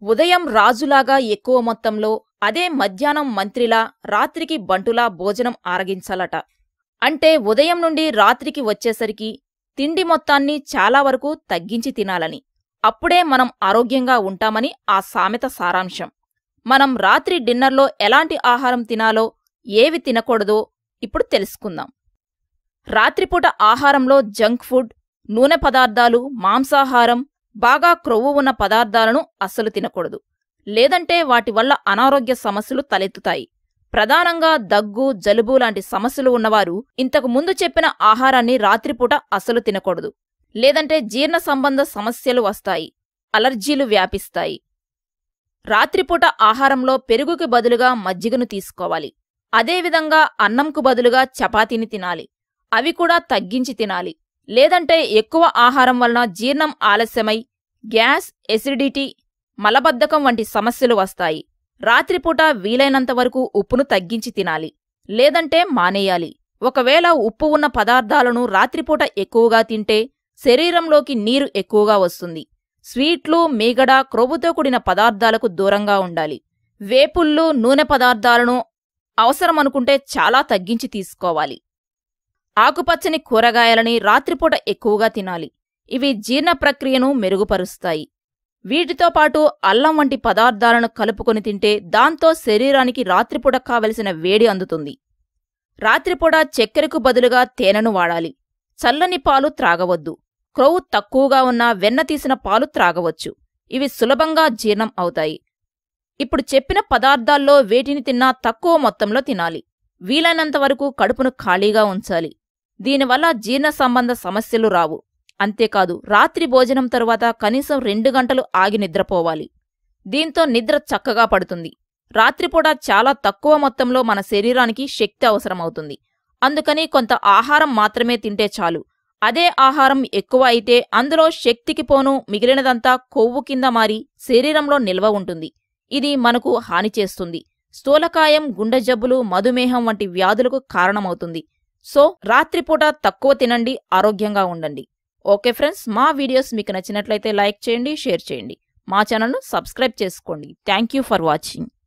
ఉదయం రాజులాగా ఎక్కువ మొత్తంలో అదే మధ్యాహ్నం మంత్రిలా రాత్రికి బంటులా భోజనం ఆరగించాలట అంటే ఉదయం నుండి రాత్రికి వచ్చేసరికి తిండి మొత్తాన్ని చాలా వరకు తగ్గించి తినాలని అప్పుడే మనం ఆరోగ్యంగా ఉంటామని ఆ సామెత సారాంశం మనం రాత్రి డిన్నర్లో ఎలాంటి ఆహారం తినాలో ఏవి తినకూడదో ఇప్పుడు తెలుసుకుందాం రాత్రిపూట ఆహారంలో జంక్ ఫుడ్ నూనె పదార్థాలు మాంసాహారం బాగా క్రొవ్వు ఉన్న పదార్థాలను అస్సలు తినకూడదు లేదంటే వాటి వల్ల అనారోగ్య సమస్యలు తలెత్తుతాయి ప్రధానంగా దగ్గు జలుబు లాంటి సమస్యలు ఉన్నవారు ఇంతకు ముందు చెప్పిన ఆహారాన్ని రాత్రిపూట అస్సలు తినకూడదు లేదంటే జీర్ణ సంబంధ సమస్యలు వస్తాయి అలర్జీలు వ్యాపిస్తాయి రాత్రిపూట ఆహారంలో పెరుగుకి బదులుగా మజ్జిగను తీసుకోవాలి అదేవిధంగా అన్నంకు బదులుగా చపాతీని తినాలి అవి కూడా తగ్గించి తినాలి లేదంటే ఎక్కువ ఆహారం వలన జీర్ణం ఆలస్యమై గ్యాస్ ఎసిడిటీ మలబద్ధకం వంటి సమస్యలు వస్తాయి రాత్రిపూట వీలైనంత వరకు ఉప్పును తగ్గించి తినాలి లేదంటే మానేయాలి ఒకవేళ ఉప్పు ఉన్న పదార్థాలను రాత్రిపూట ఎక్కువగా తింటే శరీరంలోకి నీరు ఎక్కువగా వస్తుంది స్వీట్లు మీగడ క్రొవ్వుతో కూడిన పదార్థాలకు దూరంగా ఉండాలి వేపుళ్ళు నూనె పదార్థాలను అవసరమనుకుంటే చాలా తగ్గించి తీసుకోవాలి ఆకుపచ్చని కూరగాయలని రాత్రిపూట ఎక్కువగా తినాలి ఇవి జీర్ణ ప్రక్రియను మెరుగుపరుస్తాయి వీటితో పాటు అల్లం వంటి పదార్థాలను కలుపుకొని తింటే దాంతో శరీరానికి రాత్రిపూట కావలసిన వేడి అందుతుంది రాత్రిపూట చక్కెరకు బదులుగా తేనెను వాడాలి చల్లని పాలు త్రాగవద్దు క్రొవ్వు తక్కువగా ఉన్న వెన్న తీసిన పాలు త్రాగవచ్చు ఇవి సులభంగా జీర్ణం అవుతాయి ఇప్పుడు చెప్పిన పదార్థాల్లో వేటిని తిన్నా తక్కువ మొత్తంలో తినాలి వీలైనంత వరకు కడుపును ఖాళీగా ఉంచాలి దీనివల్ల జీర్ణ సంబంధ సమస్యలు రావు అంతేకాదు రాత్రి భోజనం తరువాత కనీసం రెండు గంటలు ఆగి నిద్రపోవాలి దీంతో నిద్ర చక్కగా పడుతుంది రాత్రిపూట చాలా తక్కువ మొత్తంలో మన శరీరానికి శక్తి అవసరమవుతుంది అందుకని కొంత ఆహారం మాత్రమే తింటే చాలు అదే ఆహారం ఎక్కువ అయితే అందులో శక్తికి పోను మిగిలినదంతా కొవ్వు కింద మారి శరీరంలో నిల్వ ఉంటుంది ఇది మనకు హాని చేస్తుంది స్థూలకాయం గుండె జబ్బులు మధుమేహం వంటి వ్యాధులకు కారణమవుతుంది సో రాత్రిపూట తక్కువ తినండి ఆరోగ్యంగా ఉండండి ఓకే ఫ్రెండ్స్ మా వీడియోస్ మీకు నచ్చినట్లయితే లైక్ చేయండి షేర్ చేయండి మా ఛానల్ను సబ్స్క్రైబ్ చేసుకోండి థ్యాంక్ యూ ఫర్ వాచింగ్